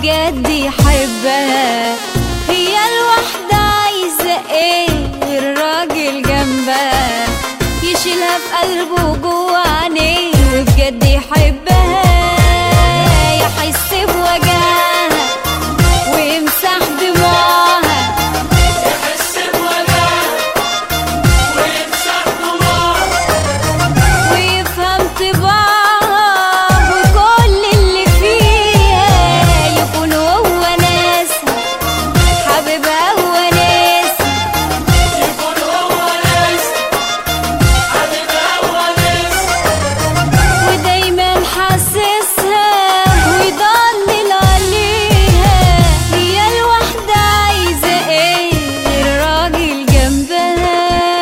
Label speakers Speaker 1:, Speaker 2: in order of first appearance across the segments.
Speaker 1: بجد يحبها هي الواحدة عايزة ايه الراجل جنبها يشيلها في قلبه جوه عينيه وبجد يحبها يحس بوجعها ويمسح دموعها
Speaker 2: يحس بوجعها ويمسح دموعها
Speaker 1: ويفهم طباعها وكل اللي فيها يكون هو ناسها حبيبها وناسها
Speaker 2: يكون هو ناس حبيبها وناس
Speaker 1: ودايما حاسسها ويضلل عليها هي الواحدة عايزة ايه الراجل جنبها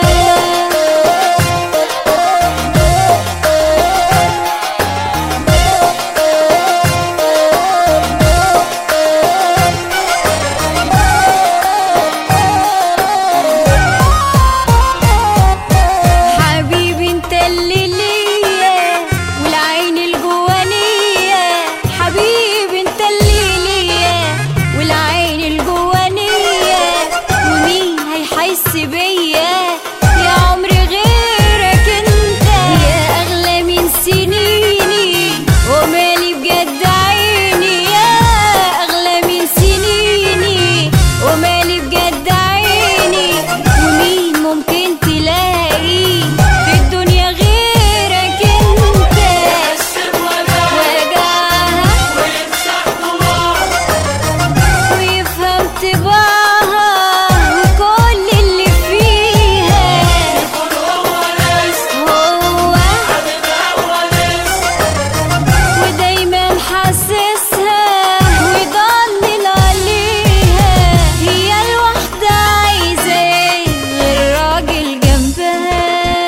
Speaker 1: حبيبي انت اللي ليا والعين الجوانية حبيبي انت اللي ليا والعين الجوانية ومين هيحس بيا يا عمري غيرك انت يا اغلى من سنيني ومالي بجد عيني يا اغلى من سنيني ومالي بجد عيني ومين ممكن تلاقي في الدنيا غيرك انت
Speaker 2: يحس بوجعها
Speaker 1: وجعها
Speaker 2: ويمسح دموعها
Speaker 1: ويفهم طباعها وكل اللي فيها
Speaker 2: يكون هو ناس
Speaker 1: هو
Speaker 2: حبيبها وناس
Speaker 1: ودايما حاسسها ويضلل عليها هي الواحدة عايزة ايه غير راجل جنبها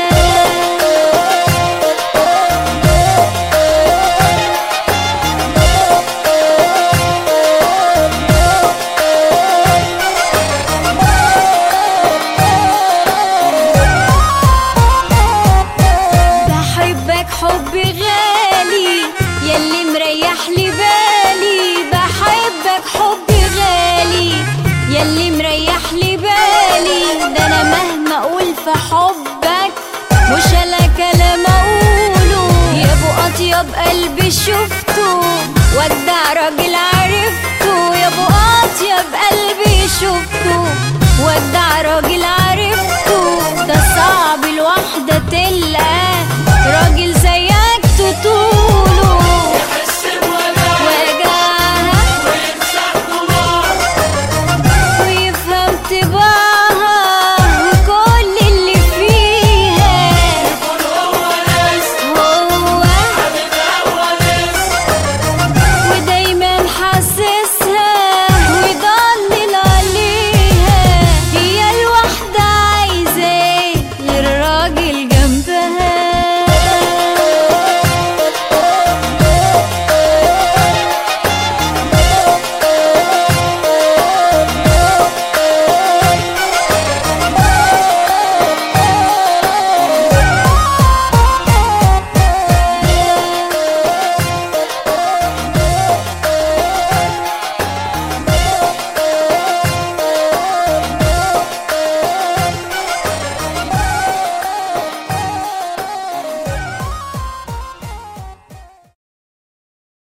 Speaker 1: بحبك حب غالي يلي مريح لي بالي بحبك حب غالي يلي مريح لي بالي ده انا مهما اقول في حبك مش لا كلام اقوله يا ابو اطيب قلبي شفته وجه